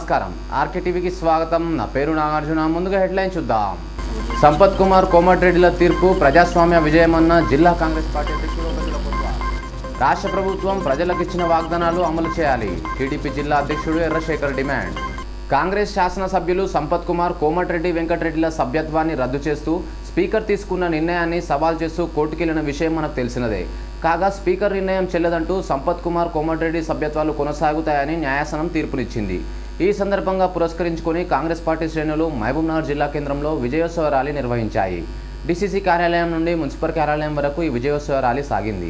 నమస్కారం ఆర్కే టీవీకి స్వాగతం నా పేరు నాగార్జున ముందుగా హెడ్లైన్ చూద్దాం సంపత్ కుమార్ కోమటిరెడ్డిల తీర్పు ప్రజాస్వామ్య విజయమన్న జిల్లా కాంగ్రెస్ పార్టీ అధ్యక్షుడు బొజ్జల పొన్నువ. రాష్ట్ర ప్రభుత్వం ప్రజలకు ఇచ్చిన వాగ్దానాలు అమలు చేయాలి టీడీపీ జిల్లా అధ్యక్షుడు ఎర్రశేఖర్ డిమాండ్ కాంగ్రెస్ శాసనసభ్యులు సంపత్ కుమార్ కోమటిరెడ్డి వెంకటరెడ్డిల సభ్యత్వాన్ని రద్దు చేస్తూ స్పీకర్ తీసుకున్న నిర్ణయాన్ని సవాల్ చేస్తూ కోర్టుకెళ్లిన విషయం మనకు తెలిసినదే కాగా స్పీకర్ నిర్ణయం చెల్లదంటూ సంపత్ కుమార్ కోమటిరెడ్డి సభ్యత్వాలు కొనసాగుతాయని న్యాయస్థానం తీర్పునిచ్చింది ఈ సందర్భంగా పురస్కరించుకొని కాంగ్రెస్ పార్టీ శ్రేణులు మహబూబ్నగర్ జిల్లా కేంద్రంలో విజయోత్సవ ర్యాలీ నిర్వహించాయి డీసీసీ కార్యాలయం నుండి మున్సిపల్ కార్యాలయం వరకు ఈ విజయోత్సవ ర్యాలీ సాగింది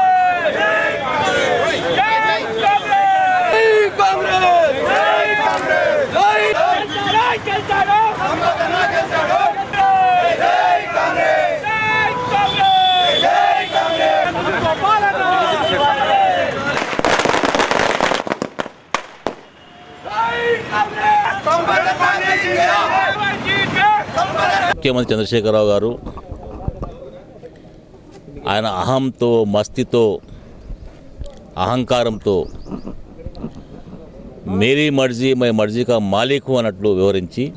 ముఖ్యమంత్రి చంద్రశేఖరరావు గారు ఆయన అహంతో మస్తితో అహంకారంతో మేరీ మర్జీ మై మర్జీకా మాలికు అన్నట్లు వివరించి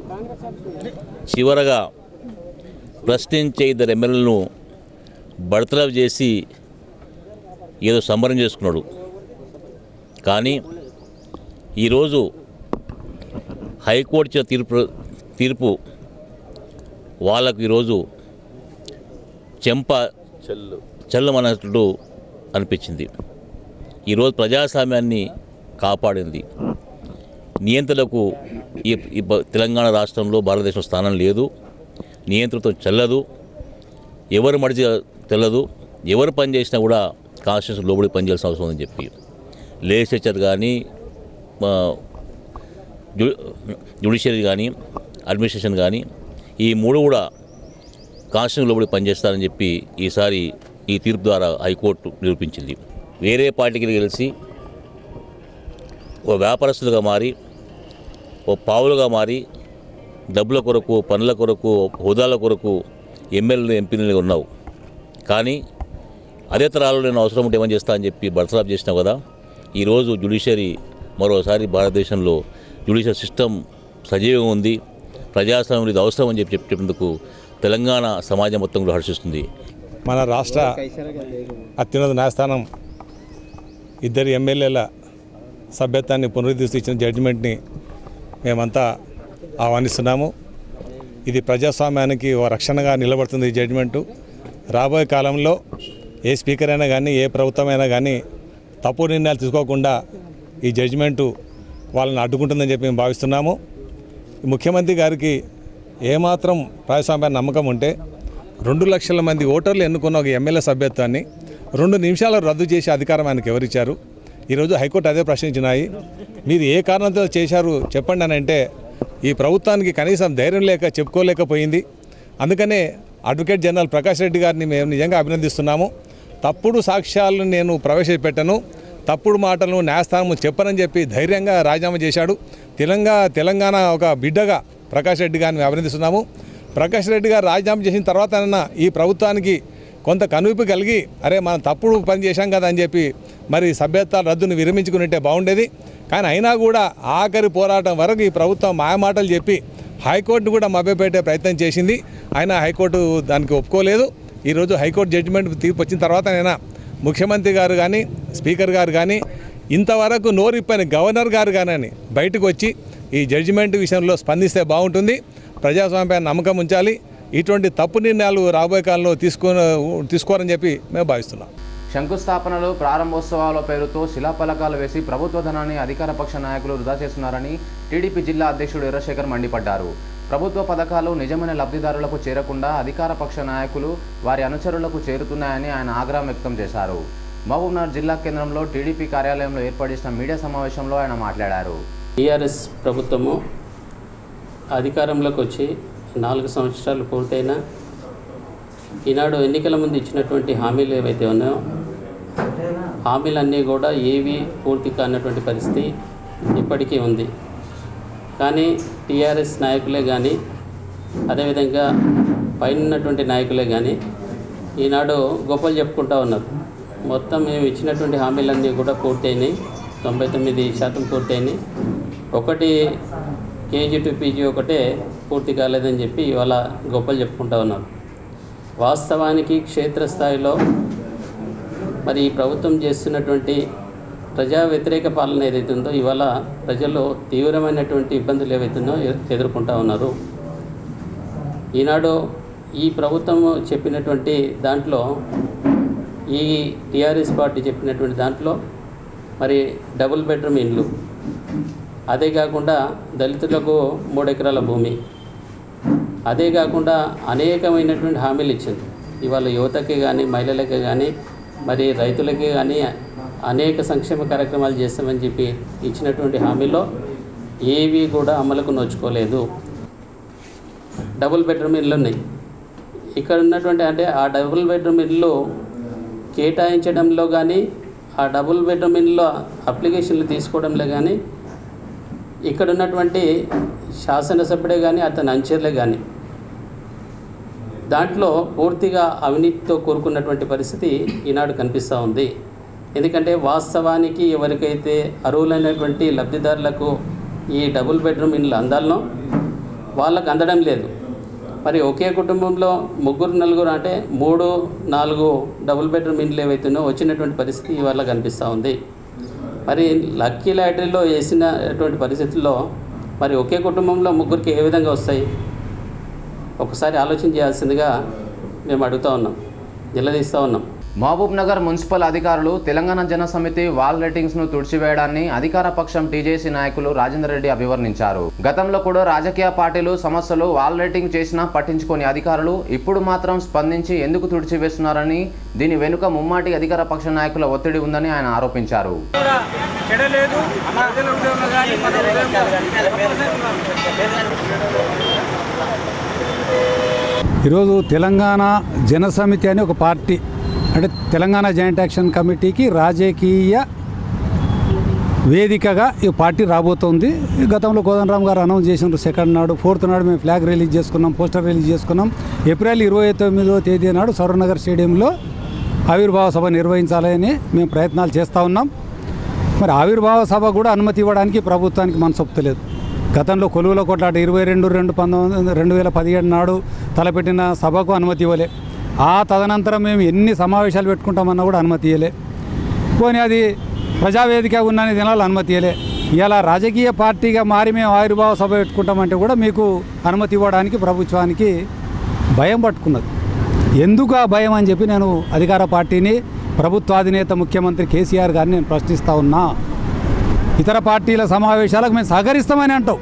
చివరగా ప్రశ్నించే ఇద్దరు ఎమ్మెల్యేలను బడతలపు చేసి ఏదో సంబరం చేసుకున్నాడు కానీ ఈరోజు హైకోర్టు ఇచ్చిన తీర్పు తీర్పు వాళ్ళకు ఈరోజు చెంప చెల్లు చెల్లమన్నట్లు అనిపించింది ఈరోజు ప్రజాస్వామ్యాన్ని కాపాడింది నియంత్రణకు ఈ ఈ బ- తెలంగాణ రాష్ట్రంలో భారతదేశం స్థానం లేదు నియంత్రణతో చెల్లదు ఎవరు మడిచి తెల్లదు ఎవరు పని చేసినా కూడా కాన్స్టిట్యూషన్ లోబడి పనిచేయాల్సిన అవసరం ఉందని చెప్పి లెజిస్లేచర్ కానీ జ్యుడిషియరీ కానీ అడ్మినిస్ట్రేషన్ కానీ ఈ మూడు కూడా కాన్స్టిట్యూషన్ లోబడి పనిచేస్తారని చెప్పి ఈసారి ఈ తీర్పు ద్వారా హైకోర్టు నిరూపించింది వేరే పార్టీకి గెలిచి ఓ వ్యాపారస్తులుగా మారి ఓ పావులుగా మారి డబ్బుల కొరకు పనుల కొరకు హోదాల కొరకు ఎమ్మెల్యేలు ఎంపీలు ఉన్నావు కానీ అదే తరాలు నేను అవసరం ఉంటే ఏమని చేస్తా అని చెప్పి బర్తరాఫ్ చేసినావు కదా ఈరోజు జ్యుడిషియరీ మరోసారి భారతదేశంలో జ్యుడిషియల్ సిస్టమ్ సజీవంగా ఉంది ప్రజాస్వామ్యం ఇది అవసరం అని చెప్పి చెప్పేందుకు తెలంగాణ సమాజం మొత్తం కూడా హర్షిస్తుంది మన రాష్ట్ర అత్యున్నత న్యాయస్థానం ఇద్దరు ఎమ్మెల్యేల సభ్యత్వాన్ని పునరుద్ధరిస్తూ ఇచ్చిన జడ్జిమెంట్ని మేమంతా ఆహ్వానిస్తున్నాము ఇది ప్రజాస్వామ్యానికి ఓ రక్షణగా నిలబడుతుంది ఈ జడ్జిమెంటు రాబోయే కాలంలో ఏ స్పీకర్ అయినా కానీ ఏ ప్రభుత్వం అయినా కానీ తప్పు నిర్ణయాలు తీసుకోకుండా ఈ జడ్జిమెంటు వాళ్ళని అడ్డుకుంటుందని చెప్పి మేము భావిస్తున్నాము ముఖ్యమంత్రి గారికి ఏమాత్రం ప్రజాస్వామ్య నమ్మకం ఉంటే రెండు లక్షల మంది ఓటర్లు ఎన్నుకున్న ఒక ఎమ్మెల్యే సభ్యత్వాన్ని రెండు నిమిషాలు రద్దు చేసే అధికారం ఆయనకు ఎవరిచ్చారు ఈరోజు హైకోర్టు అదే ప్రశ్నించినాయి మీరు ఏ కారణంతో చేశారు చెప్పండి అని అంటే ఈ ప్రభుత్వానికి కనీసం ధైర్యం లేక చెప్పుకోలేకపోయింది అందుకనే అడ్వకేట్ జనరల్ ప్రకాష్ రెడ్డి గారిని మేము నిజంగా అభినందిస్తున్నాము తప్పుడు సాక్ష్యాలను నేను ప్రవేశపెట్టను తప్పుడు మాటలను న్యాయస్థానం చెప్పనని చెప్పి ధైర్యంగా రాజీనామా చేశాడు తెలంగాణ తెలంగాణ ఒక బిడ్డగా ప్రకాష్ రెడ్డి గారిని అభినందిస్తున్నాము ప్రకాష్ రెడ్డి గారు రాజీనామా చేసిన తర్వాత ఈ ప్రభుత్వానికి కొంత కనువిప్పు కలిగి అరే మనం తప్పుడు పని చేశాం కదా అని చెప్పి మరి సభ్యత్వాల రద్దును విరమించుకునింటే బాగుండేది కానీ అయినా కూడా ఆఖరి పోరాటం వరకు ఈ ప్రభుత్వం మాయమాటలు చెప్పి హైకోర్టును కూడా మభ్యపెట్టే ప్రయత్నం చేసింది అయినా హైకోర్టు దానికి ఒప్పుకోలేదు ఈరోజు హైకోర్టు జడ్జిమెంట్ తీర్పు వచ్చిన తర్వాతనైనా ముఖ్యమంత్రి గారు కానీ స్పీకర్ గారు కానీ ఇంతవరకు నోరిప్పని గవర్నర్ గారు కానీ బయటకు వచ్చి ఈ జడ్జిమెంట్ విషయంలో స్పందిస్తే బాగుంటుంది ప్రజాస్వామ్యాన్ని నమ్మకం ఉంచాలి ఇటువంటి తప్పు నిర్ణయాలు రాబోయే కాలంలో తీసుకో తీసుకోరని చెప్పి మేము భావిస్తున్నాం శంకుస్థాపనలు ప్రారంభోత్సవాల పేరుతో శిలాఫలకాలు వేసి ప్రభుత్వ ధనాన్ని అధికార పక్ష నాయకులు వృధా చేస్తున్నారని టీడీపీ జిల్లా అధ్యక్షుడు ఎర్రశేఖర్ మండిపడ్డారు ప్రభుత్వ పథకాలు నిజమైన లబ్ధిదారులకు చేరకుండా అధికార పక్ష నాయకులు వారి అనుచరులకు చేరుతున్నాయని ఆయన ఆగ్రహం వ్యక్తం చేశారు మహబూబ్నగర్ జిల్లా కేంద్రంలో టీడీపీ కార్యాలయంలో ఏర్పాటు చేసిన మీడియా సమావేశంలో ఆయన మాట్లాడారు టీఆర్ఎస్ ప్రభుత్వము అధికారంలోకి వచ్చి నాలుగు సంవత్సరాలు పూర్తయినా ఈనాడు ఎన్నికల ముందు ఇచ్చినటువంటి హామీలు ఏవైతే ఉన్నాయో హామీలన్నీ కూడా ఏవి పూర్తి కానటువంటి పరిస్థితి ఇప్పటికీ ఉంది కానీ టీఆర్ఎస్ నాయకులే కానీ అదేవిధంగా పైన ఉన్నటువంటి నాయకులే కానీ ఈనాడు గొప్పలు చెప్పుకుంటా ఉన్నారు మొత్తం మేము ఇచ్చినటువంటి హామీలన్నీ కూడా పూర్తయినాయి తొంభై తొమ్మిది శాతం పూర్తయినాయి ఒకటి కేజీ టు పీజీ ఒకటే పూర్తి కాలేదని చెప్పి ఇవాళ గొప్పలు చెప్పుకుంటా ఉన్నారు వాస్తవానికి క్షేత్రస్థాయిలో మరి ఈ ప్రభుత్వం చేస్తున్నటువంటి ప్రజా వ్యతిరేక పాలన ఏదైతే ఉందో ఇవాళ ప్రజలు తీవ్రమైనటువంటి ఇబ్బందులు ఏవైతుందో ఎ- ఎదుర్కొంటా ఉన్నారు ఈనాడు ఈ ప్రభుత్వం చెప్పినటువంటి దాంట్లో ఈ టీఆర్ఎస్ పార్టీ చెప్పినటువంటి దాంట్లో మరి డబుల్ బెడ్రూమ్ ఇండ్లు అదే కాకుండా దళితులకు మూడు ఎకరాల భూమి అదే కాకుండా అనేకమైనటువంటి హామీలు ఇచ్చింది ఇవాళ యువతకి కానీ మహిళలకి కానీ మరి రైతులకి కానీ అనేక సంక్షేమ కార్యక్రమాలు చేస్తామని చెప్పి ఇచ్చినటువంటి హామీలో ఏవి కూడా అమలుకు నోచుకోలేదు డబుల్ బెడ్రూమ్ ఇల్లు ఉన్నాయి ఇక్కడ ఉన్నటువంటి అంటే ఆ డబుల్ బెడ్రూమ్ ఇల్లు కేటాయించడంలో కానీ ఆ డబుల్ బెడ్రూమ్ ఇల్లు అప్లికేషన్లు తీసుకోవడంలో కానీ ఇక్కడ ఉన్నటువంటి శాసనసభ్యుడే కానీ అతని అంచెర్లే కానీ దాంట్లో పూర్తిగా అవినీతితో కూరుకున్నటువంటి పరిస్థితి ఈనాడు కనిపిస్తూ ఉంది ఎందుకంటే వాస్తవానికి ఎవరికైతే అర్హులైనటువంటి లబ్ధిదారులకు ఈ డబుల్ బెడ్రూమ్ ఇండ్లు అందాలనో వాళ్ళకు అందడం లేదు మరి ఒకే కుటుంబంలో ముగ్గురు నలుగురు అంటే మూడు నాలుగు డబుల్ బెడ్రూమ్ ఇండ్లు ఏవైతున్నాయో వచ్చినటువంటి పరిస్థితి ఇవాళ కనిపిస్తూ ఉంది మరి లక్కీ లాటరీలో వేసినటువంటి పరిస్థితుల్లో మరి ఒకే కుటుంబంలో ముగ్గురికి ఏ విధంగా వస్తాయి ఒకసారి ఆలోచన చేయాల్సిందిగా మేము అడుగుతూ ఉన్నాం నిలదీస్తూ ఉన్నాం మహబూబ్ నగర్ మున్సిపల్ అధికారులు తెలంగాణ జన సమితి వాల్ రేటింగ్స్ ను తుడిచివేయడాన్ని అధికార పక్షం టీజేసీ నాయకులు రాజేందర్ రెడ్డి అభివర్ణించారు గతంలో కూడా రాజకీయ పార్టీలు సమస్యలు వాల్ రేటింగ్ చేసినా పట్టించుకోని అధికారులు ఇప్పుడు మాత్రం స్పందించి ఎందుకు తుడిచివేస్తున్నారని దీని వెనుక ముమ్మాటి అధికార పక్ష నాయకుల ఒత్తిడి ఉందని ఆయన ఆరోపించారు కూడా చెడలేదు ప్రజల హృదయంలో కానీ మన హృదయంలో ఈరోజు తెలంగాణ జనసమితి అని ఒక పార్టీ అంటే తెలంగాణ జాయింట్ యాక్షన్ కమిటీకి రాజకీయ వేదికగా ఈ పార్టీ రాబోతోంది ఈ గతంలో కోదండరామ్ గారు అనౌన్స్ చేసినారు సెకండ్ నాడు ఫోర్త్ నాడు మేము ఫ్లాగ్ రిలీజ్ చేసుకున్నాం పోస్టర్ రిలీజ్ చేసుకున్నాం ఏప్రిల్ ఇరవై తొమ్మిదో తేదీ నాడు సౌరనగర్ స్టేడియంలో ఆవిర్భావ సభ నిర్వహించాలని మేము ప్రయత్నాలు చేస్తూ ఉన్నాం మరి ఆవిర్భావ సభ కూడా అనుమతి ఇవ్వడానికి ప్రభుత్వానికి మనసొప్పుతలేదు గతంలో కొలువుల కొట్లాట ఇరవై రెండు రెండు పంతొమ్మిది రెండు వేల పదిహేడు నాడు తలపెట్టిన సభకు అనుమతి ఇవ్వలే ఆ తదనంతరం మేము ఎన్ని సమావేశాలు పెట్టుకుంటామన్నా కూడా అనుమతి ఇవ్వలే పోనీ అది ప్రజావేదిక ఉన్నని దినాలు అనుమతి ఇవ్వలే ఇలా రాజకీయ పార్టీగా మారి మేము ఆవిర్భావ సభ పెట్టుకుంటామంటే కూడా మీకు అనుమతి ఇవ్వడానికి ప్రభుత్వానికి భయం పట్టుకున్నది ఎందుకు ఆ భయం అని చెప్పి నేను అధికార పార్టీని ప్రభుత్వాధినేత ముఖ్యమంత్రి కేసీఆర్ గారిని నేను ప్రశ్నిస్తూ ఉన్నా ఇతర పార్టీల సమావేశాలకు మేము సహకరిస్తామని అంటావు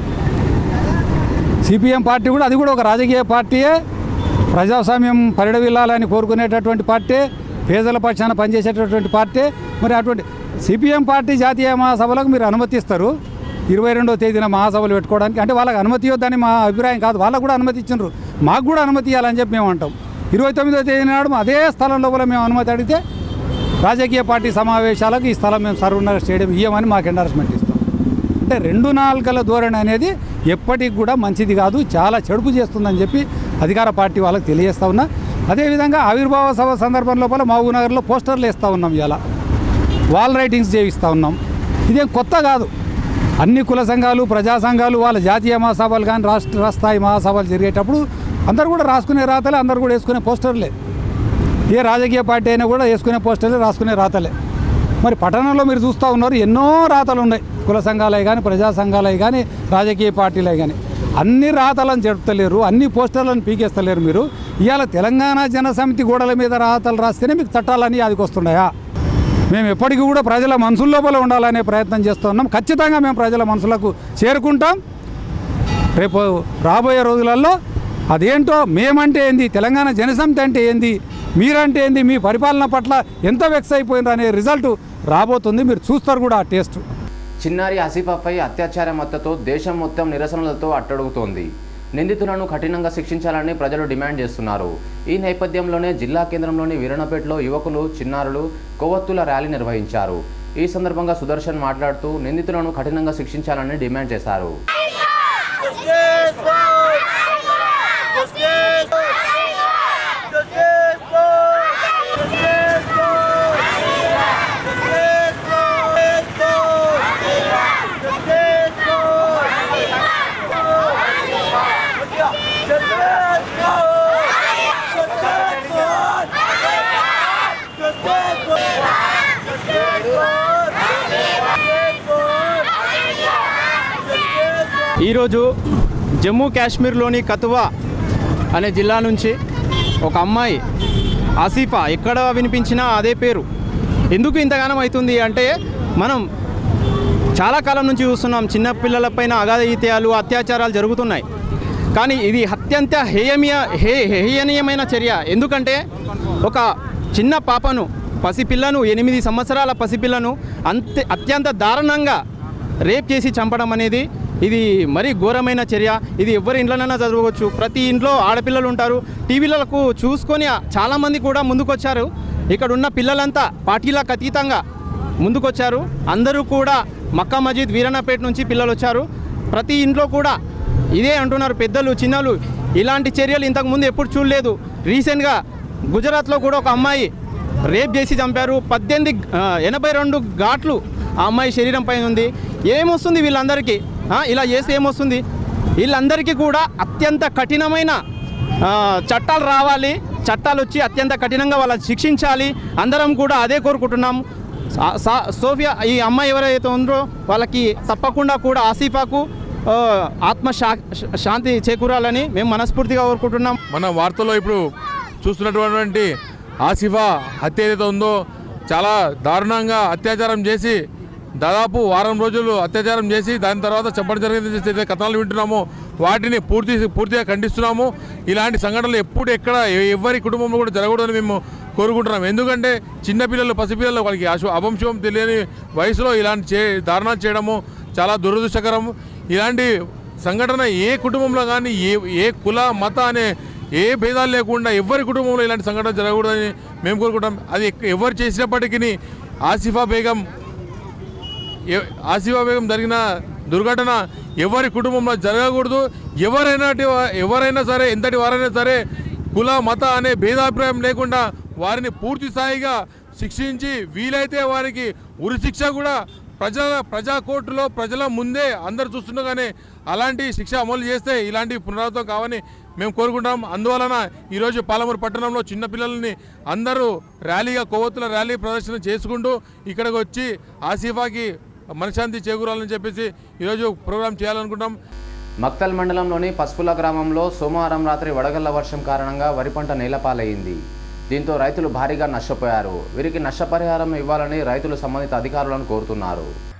సిపిఎం పార్టీ కూడా అది కూడా ఒక రాజకీయ పార్టీయే ప్రజాస్వామ్యం పరిడవిల్లాలని కోరుకునేటటువంటి పార్టీ పేదల పక్షాన పనిచేసేటటువంటి పార్టీ మరి అటువంటి సిపిఎం పార్టీ జాతీయ మహాసభలకు మీరు అనుమతిస్తారు ఇరవై రెండో తేదీన మహాసభలు పెట్టుకోవడానికి అంటే వాళ్ళకి అనుమతి ఇవ్వద్దని మా అభిప్రాయం కాదు వాళ్ళకు కూడా అనుమతి ఇచ్చినారు మాకు కూడా అనుమతి ఇవ్వాలని చెప్పి మేము అంటాం ఇరవై తొమ్మిదో తేదీ నాడు అదే స్థలం లోపల మేము అనుమతి అడిగితే రాజకీయ పార్టీ సమావేశాలకు ఈ స్థలం మేము సర్వనగర్ స్టేడియం ఇవ్వమని మాకు ఎండార్స్మెంట్ ఇస్తాం అంటే రెండు నాలుగల ధోరణి అనేది ఎప్పటికి కూడా మంచిది కాదు చాలా చెడుపు చేస్తుందని చెప్పి అధికార పార్టీ వాళ్ళకి తెలియజేస్తా ఉన్నా అదేవిధంగా ఆవిర్భావ సభ సందర్భం లోపల మహబూబ్నగర్లో పోస్టర్లు వేస్తూ ఉన్నాం ఇలా వాల్ రైటింగ్స్ చేయిస్తూ ఉన్నాం ఇదేం కొత్త కాదు అన్ని కుల సంఘాలు ప్రజా సంఘాలు వాళ్ళ జాతీయ మహాసభలు కానీ రాష్ట్ర స్థాయి మహాసభలు జరిగేటప్పుడు అందరూ కూడా రాసుకునే రాతలే అందరూ కూడా వేసుకునే పోస్టర్లే ఏ రాజకీయ పార్టీ అయినా కూడా వేసుకునే పోస్టర్లే రాసుకునే రాతలే మరి పట్టణంలో మీరు చూస్తూ ఉన్నారు ఎన్నో రాతలు ఉన్నాయి కుల సంఘాలే కానీ ప్రజా సంఘాలే కానీ రాజకీయ పార్టీలే కానీ అన్ని రాతలను జరుపుతలేరు అన్ని పోస్టర్లను పీకేస్తలేరు మీరు ఇవాళ తెలంగాణ జనసమితి గోడల మీద రాతలు రాస్తేనే మీకు చట్టాలన్నీ అదికి వస్తున్నాయా మేము ఎప్పటికీ కూడా ప్రజల మనసుల లోపల ఉండాలనే ప్రయత్నం చేస్తున్నాం ఖచ్చితంగా మేము ప్రజల మనసులకు చేరుకుంటాం రేపు రాబోయే రోజులలో అదేంటో మేమంటే ఏంది తెలంగాణ జనసమితి అంటే ఏంది మీరంటే ఏంది మీ పరిపాలన పట్ల ఎంత వెక్స్ అయిపోయినారు అనే రిజల్ట్ రాబోతుంది మీరు చూస్తారు కూడా ఆ టేస్ట్ చిన్నారి ఆసిఫాపై అత్యాచార మద్దతో దేశం మొత్తం నిరసనలతో అట్టడుగుతోంది నిందితులను కఠినంగా శిక్షించాలని ప్రజలు డిమాండ్ చేస్తున్నారు ఈ నేపథ్యంలోనే జిల్లా కేంద్రంలోని వీరణపేటలో యువకులు చిన్నారులు కొవ్వొత్తుల ర్యాలీ నిర్వహించారు ఈ సందర్భంగా సుదర్శన్ మాట్లాడుతూ నిందితులను కఠినంగా శిక్షించాలని డిమాండ్ చేశారు Justice! ఈరోజు జమ్మూ కాశ్మీర్లోని కతువా అనే జిల్లా నుంచి ఒక అమ్మాయి ఆసిఫా ఎక్కడ వినిపించినా అదే పేరు ఎందుకు ఇంతగానం అవుతుంది అంటే మనం చాలా కాలం నుంచి చూస్తున్నాం చిన్న పిల్లలపైన అగాధయిత్యాలు అత్యాచారాలు జరుగుతున్నాయి కానీ ఇది అత్యంత హేయమీయ హే హేయనీయమైన చర్య ఎందుకంటే ఒక చిన్న పాపను పసిపిల్లను ఎనిమిది సంవత్సరాల పసిపిల్లను అంతే అత్యంత దారుణంగా రేప్ చేసి చంపడం అనేది ఇది మరీ ఘోరమైన చర్య ఇది ఎవరి ఇంట్లోనైనా చదవచ్చు ప్రతి ఇంట్లో ఆడపిల్లలు ఉంటారు టీవీలకు చూసుకొని చాలామంది కూడా ముందుకొచ్చారు ఇక్కడ ఉన్న పిల్లలంతా పార్టీలకు అతీతంగా ముందుకొచ్చారు అందరూ కూడా మక్కా మజీద్ వీరన్నపేట నుంచి పిల్లలు వచ్చారు ప్రతి ఇంట్లో కూడా ఇదే అంటున్నారు పెద్దలు చిన్నలు ఇలాంటి చర్యలు ఇంతకుముందు ఎప్పుడు చూడలేదు రీసెంట్గా గుజరాత్లో కూడా ఒక అమ్మాయి రేప్ చేసి చంపారు పద్దెనిమిది ఆ, ఎనభై రెండు ఘాట్లు ఆ అమ్మాయి శరీరం పైన ఉంది ఏమొస్తుంది వీళ్ళందరికీ ఆ, ఇలా చేస్తే ఏమొస్తుంది వీళ్ళందరికీ కూడా అత్యంత కఠినమైన ఆ, చట్టాలు రావాలి చట్టాలు వచ్చి అత్యంత కఠినంగా వాళ్ళని శిక్షించాలి అందరం కూడా అదే కోరుకుంటున్నాం సా- సా- సోఫియా ఈ అమ్మాయి ఎవరైతే ఉందో వాళ్ళకి తప్పకుండా కూడా ఆసిఫాకు ఆ, ఆత్మ శా శాంతి చేకూరాలని మేము మనస్ఫూర్తిగా కోరుకుంటున్నాం మన వార్తల్లో ఇప్పుడు చూస్తున్నటువంటి ఆసిఫా హత్య ఏదైతే ఉందో చాలా దారుణంగా అత్యాచారం చేసి దాదాపు వారం రోజులు అత్యాచారం చేసి దాని తర్వాత చెప్పడం జరిగింది ఏదైతే కథనాలు వింటున్నామో వాటిని పూర్తి పూర్తిగా ఖండిస్తున్నాము ఇలాంటి సంఘటనలు ఎప్పుడు ఎక్కడ ఎ- ఎవరి కుటుంబంలో కూడా జరగకూడదని మేము కోరుకుంటున్నాం ఎందుకంటే చిన్నపిల్లలు పసిపిల్లలు వాళ్ళకి అశు అవంశం తెలియని వయసులో ఇలాంటి చే దారుణాలు చేయడము చాలా దురదృష్టకరం ఇలాంటి సంఘటన ఏ కుటుంబంలో కానీ ఏ ఏ కుల మత అనే ఏ భేదాలు లేకుండా ఎవరి కుటుంబంలో ఇలాంటి సంఘటన జరగకూడదని మేము కోరుకుంటాం అది ఎక్క- ఎవరు చేసినప్పటికీ ఆసిఫా బేగం ఎ- ఆసిఫా బేగం జరిగిన దుర్ఘటన ఎవరి కుటుంబంలో జరగకూడదు ఎవరైనా ఎవరైనా సరే ఎంతటి వారైనా సరే కుల మత అనే భేదాభిప్రాయం లేకుండా వారిని పూర్తి స్థాయిగా శిక్షించి వీలైతే వారికి ఉరిశిక్ష కూడా ప్రజల ప్రజా కోర్టులో ప్రజల ముందే అందరు చూస్తుండగానే అలాంటి శిక్ష అమలు చేస్తే ఇలాంటి పునరావృతం కావని మేము కోరుకుంటాం అందువలన ఈరోజు పాలమూరు పట్టణంలో చిన్నపిల్లల్ని అందరూ ర్యాలీగా కొవ్వొత్తుల ర్యాలీ ప్రదర్శన చేసుకుంటూ ఇక్కడికి వచ్చి ఆసిఫాకి మనశాంతి చేకూరాలని చెప్పేసి ఈరోజు ప్రోగ్రాం చేయాలనుకుంటాం మక్తల్ మండలంలోని పసుపుల గ్రామంలో సోమవారం రాత్రి వడగళ్ల వర్షం కారణంగా వరి పంట నేలపాలయ్యింది దీంతో రైతులు భారీగా నష్టపోయారు వీరికి నష్టపరిహారం ఇవ్వాలని రైతులు సంబంధిత అధికారులను కోరుతున్నారు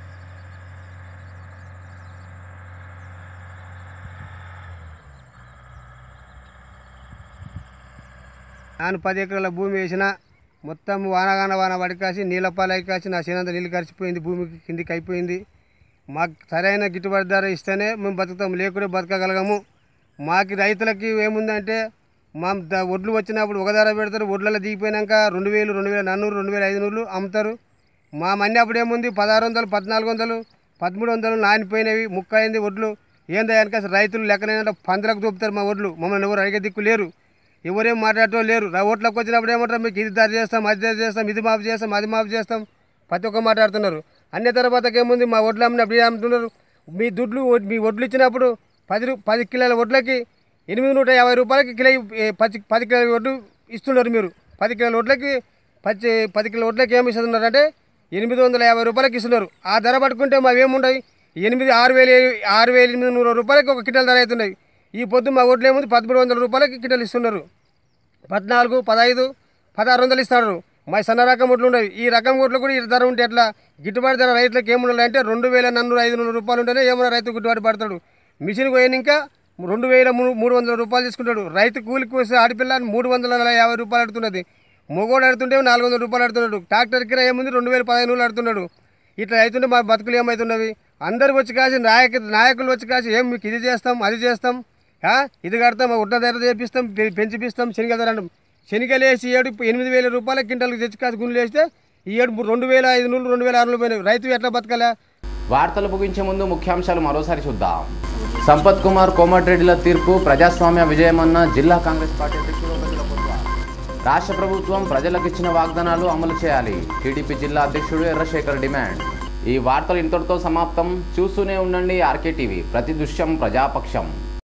నేను పది ఎకరాల భూమి వేసిన మొత్తం వానగాన వాన పడికాసి నీళ్ళ పాలై కాసి నా చేనంత నీళ్ళు కరిచిపోయింది భూమికి కిందికి అయిపోయింది మాకు సరైన గిట్టుబాటు ధర ఇస్తేనే మేము బతుకుతాం లేకుంటే బతకగలగము మాకు రైతులకి ఏముందంటే మా ద- ఒడ్లు వచ్చినప్పుడు ఒక ధర పెడతారు ఒడ్లలో దిగిపోయినాక రెండు వేలు రెండు వేల నన్నూరు రెండు వేల ఐదు నూరు అమ్ముతారు మా మన్ని అప్పుడు ఏముంది పదహారు వందలు పద్నాలుగు వందలు పదమూడు వందలు నానిపోయినవి ముక్క అయింది ఒడ్లు ఏందా వెనక రైతులు లెక్కనైనా పందులకు దొప్పుతారు మా ఒడ్లు మమ్మల్ని ఎవరు అడిగే దిక్కు లేరు ఎవరేం మాట్లాడటం లేరు రా ఓట్లకు వచ్చినప్పుడు ఏమంటారు మీకు ఇది ధర చేస్తాం అది ధర చేస్తాం ఇది మాఫ్ చేస్తాం అది మాఫ్ చేస్తాం ప్రతి ఒక్క మాట్లాడుతున్నారు అన్ని తర్వాతకి ఏముంది మా ఒడ్లు అమ్మినప్పుడు ఏం అమ్ముతున్నారు మీ దుడ్లు మీ ఒడ్లు ఇచ్చినప్పుడు పది రూ- పది కిలోల వడ్లకి ఎనిమిది నూట యాభై రూపాయలకి కిలో ఏ, పది పది కిలోల వడ్లు ఇస్తున్నారు మీరు పది కిలోల వడ్లకి పచ్చి పది కిలోల వడ్లకి ఏమి ఇస్తున్నారు అంటే ఎనిమిది వందల యాభై రూపాయలకి ఇస్తున్నారు ఆ ధర పట్టుకుంటే మా ఏముండవు ఎనిమిది ఆరు వేలు ఆరు వేల ఎనిమిది నూరు రూపాయలకి ఒక కిటల్ ధర అవుతున్నాయి ఈ పొద్దు మా ఒడ్లు ఏముంది పదమూడు వందల రూపాయలకి కిటలు ఇస్తున్నారు పద్నాలుగు పదహైదు పదహారు వందలు ఇస్తారు మా సన్న రకం ఒడ్లు ఉన్నాయి ఈ రకం ఒడ్లు కూడా ఈ ధర ఉంటే ఎట్లా గిట్టుబాటు ధర రైతులకు ఏముండాలి అంటే రెండు వేల నన్ను ఐదు వందల రూపాయలు ఉంటేనే ఏమన్నా రైతు గిట్టుబాటు పడతాడు మిషన్ పోయిన ఇంకా రెండు వేల మూడు మూడు వందల రూపాయలు తీసుకుంటాడు రైతు కూలికి వస్తే ఆడపిల్ల మూడు వందల యాభై రూపాయలు అడుగుతున్నది మొగోడు అడుగుతుంటే నాలుగు వందల రూపాయలు అడుగుతున్నాడు ట్రాక్టర్ కిరా ఏముంది రెండు వేల పదిహేను వేలు అడుగుతున్నాడు ఇట్లా అవుతుంటే మా బతుకులు ఏమవుతున్నవి అందరు వచ్చి కాసి నాయకు నాయకులు వచ్చి కాసి ఏం మీకు ఇది చేస్తాం అది చేస్తాం ఆ, ఇది కడతాం ఉడ్డ ధర చేపిస్తాం పె- పెంచిపిస్తాం శనగ ధర అంటాం శనగలు వేసి ఏడు ఎనిమిది వేల రూపాయల క్వింటాలకు తెచ్చి కాసి గుండెలు వేస్తే ఈ ఏడు రెండు వేల ఐదు నూరు రెండు వేల ఆరు నూరు పోయినాయి రైతు ఎట్లా బతకాలా వార్తలు ముగించే ముందు ముఖ్యాంశాలు మరోసారి చూద్దాం సంపత్ కుమార్ కోమటిరెడ్డిల తీర్పు ప్రజాస్వామ్య విజయమన్న జిల్లా కాంగ్రెస్ పార్టీ అధ్యక్షుడు ఉపేంద్ర కుమార్. రాష్ట్ర ప్రభుత్వం ప్రజలకు ఇచ్చిన వాగ్దానాలు అమలు చేయాలి టీడీపీ జిల్లా అధ్యక్షుడు ఎర్రశేఖర్ డిమాండ్ ఈ వార్తలు ఇంతటితో సమాప్తం చూస్తూనే ఉండండి ఆర్కే టీవీ ప్రతి దృశ్యం ప్రజాపక్షం